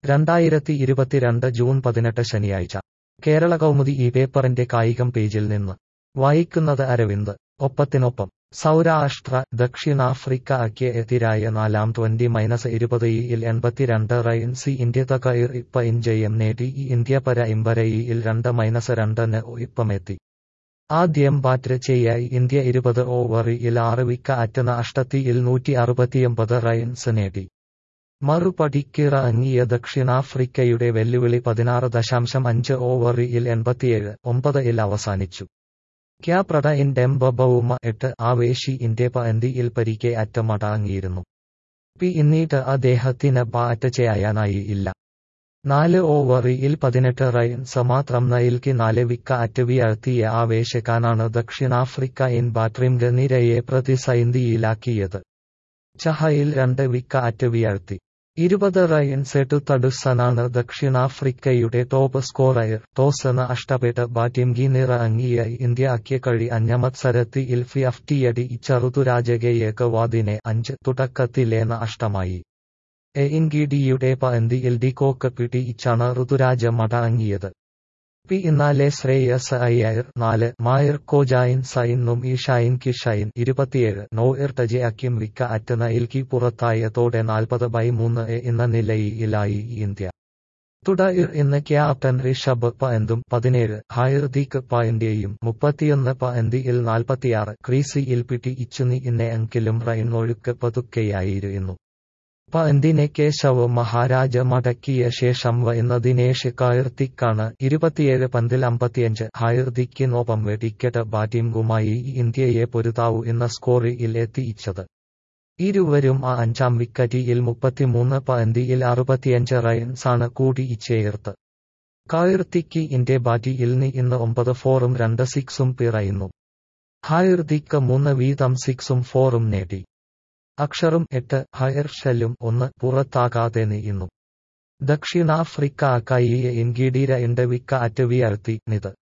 രണ്ടായിരത്തി ഇരുപത്തിരണ്ട് ജൂൺ പതിനെട്ട് ശനിയാഴ്ച കേരള കൗമുദി ഈ പേപ്പറിന്റെ കായികം പേജിൽ നിന്ന് വായിക്കുന്നത് അരവിന്ദ് ഒപ്പത്തിനൊപ്പം സൗരാഷ്ട്ര ദക്ഷിണാഫ്രിക്കയ്ക്ക് എതിരായ നാലാം ട്വന്റി മൈനസ് ഇരുപത് ഇൽ എൺപത്തിരണ്ട് റൺസ് ഇന്ത്യ തകർ ഇപ്പ ഇഞ്ചയം നേടി ഇന്ത്യ പര ഇമ്പരയിൽ രണ്ട് മൈനസ് രണ്ടിന് ഇപ്പമെത്തി ആദ്യം ബാറ്റ് ചെയ്യായി ഇന്ത്യ ഇരുപത് ഓവറിൽ ആറ് വിക്കറ്റ് നഷ്ടത്തിൽ നൂറ്റി അറുപത്തിയൊമ്പത് റൺസ് നേടി മറുപടിക്കിറങ്ങിയ ദക്ഷിണാഫ്രിക്കയുടെ വെല്ലുവിളി പതിനാറ് ദശാംശം അഞ്ച് ഓവറിൽ എൺപത്തിയേഴ് ഒമ്പതിൽ അവസാനിച്ചു ക്യാപ്രട ഇൻ ഡെംബ ബൌമ എട്ട് ആവേശി ഇന്ത്യ പന്തിയിൽ പരിക്കെ അറ്റമടങ്ങിയിരുന്നു പിന്നീട് അദ്ദേഹത്തിന് ബാറ്റ് ചെയ്യാനായില്ല നാല് ഓവറിൽ പതിനെട്ട് റൺസ് മാത്രം നൽകി നാല് വിക്കറ്റ് വീഴ്ത്തിയ ആവേശക്കാനാണ് ദക്ഷിണാഫ്രിക്ക ഇൻ ബാറ്ററിംഗ് നിരയെ പ്രതിസന്ധിയിലാക്കിയത് ചഹയിൽ രണ്ട് വിക്കറ്റ് വീഴ്ത്തി ഇരുപത് റൺസ് എടുത്തടുസനാണ് ദക്ഷിണാഫ്രിക്കയുടെ ടോപ്പ് സ്കോറർ ടോസ് നഷ്ടപ്പെട്ട് ബാറ്റിംഗിനിറങ്ങിയ ഇന്ത്യയ്ക്ക് കഴി അഞ്ഞ മത്സരത്തിൽ ഫിഫ്റ്റിയടി ചെറുതുരാജകയേക്ക് വാദിനെ അഞ്ച് തുടക്കത്തിലെ നഷ്ടമായി എഇൻഗിഡിയുടെ പന്തിയിൽ ഡിക്കോക്ക് പിടിച്ചാണ് ഋതുരാജ മടങ്ങിയത് പി ഇന്നാലെ ശ്രേയസ് അയ്യർ നാല് മായർ കോജായിൻ സൈനും ഈഷായിൻ കിഷൈൻ ഇരുപത്തിയേഴ് നോയർ ടജെ അക്കിം വിക്ക അറ്റ് നൽകി പുറത്തായതോടെ നാൽപ്പത് ബൈ മൂന്ന് എന്ന നിലയിലായി ഇന്ത്യ തുടർ ഇന്ന് ക്യാപ്റ്റൻ ഋഷഭ് പന്തും പതിനേഴ് ഹൈർദിക് പായന്റെയും മുപ്പത്തിയൊന്ന് പന്തിയിൽ നാൽപ്പത്തിയാറ് ക്രീസിയിൽ പിടിച്ചു എങ്കിലും റൈൻ ഒഴുക്ക് പതുക്കെയായിരുന്നു പന്തിനെ കേശവ് മഹാരാജ മടക്കിയ ശേഷം വന്ന ദിനേഷ് കാർത്തിക്കാണ് ഇരുപത്തിയേഴ് പന്തിൽ അമ്പത്തിയഞ്ച് ഹൈർദിക്കിനൊപ്പം വെടിക്കെട്ട് ബാറ്റിംഗുമായി ഇന്ത്യയെ പൊരുതാവൂ എന്ന സ്കോറിൽ എത്തിച്ചത് ഇരുവരും ആ അഞ്ചാം വിക്കറ്റിൽ മുപ്പത്തിമൂന്ന് പന്തിയിൽ അറുപത്തിയഞ്ച് റൺസാണ് കൂടി ചേർത്ത് കാർത്തിക്ക് ഇന്ത്യ ബാറ്റിയിൽ ഇന്ന് ഒമ്പത് ഫോറും രണ്ട് സിക്സും പിറയുന്നു ഹൈർദിക്ക് മൂന്ന് വീതം സിക്സും ഫോറും നേടി അക്ഷറും എട്ട് ഹയർഷലും ഒന്ന് പുറത്താകാതെ നീയുന്നു ദക്ഷിണാഫ്രിക്ക കൈയെ ഇൻഗിഡിര ഇണ്ട് വിക്കറ്റ് വീഴ്ത്തി നിത്